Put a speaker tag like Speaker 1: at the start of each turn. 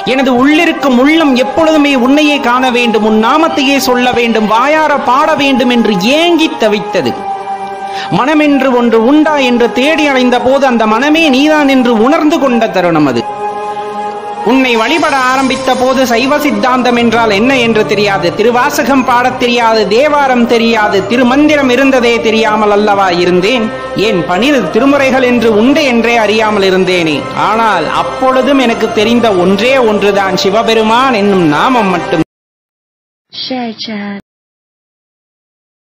Speaker 1: எனது உள்ளிருக்கும் உள்ளம் எப்பொழுதுமே உன்னையே காண வேண்டும் உன் நாமத்தையே சொல்ல வேண்டும் வாயார பாட வேண்டும் என்று ஏங்கித் தவித்தது மனமென்று ஒன்று உண்டா என்று தேடி அடைந்த போது அந்த மனமே நீதான் என்று உணர்ந்து கொண்ட தருணம் அது உன்னை வழிபட ஆரம்பித்த போது சைவ சித்தாந்தம் என்றால் என்ன என்று தெரியாது திருவாசகம் பாடத் தெரியாது தேவாரம் தெரியாது திருமந்திரம் இருந்ததே தெரியாமல் அல்லவா இருந்தேன் ஏன் பனிர் திருமுறைகள் என்று உண்டு என்றே அறியாமல் இருந்தேனே ஆனால் அப்பொழுதும் எனக்கு தெரிந்த ஒன்றே ஒன்றுதான் சிவபெருமான் என்னும் நாமம் மட்டும்
Speaker 2: Share chat.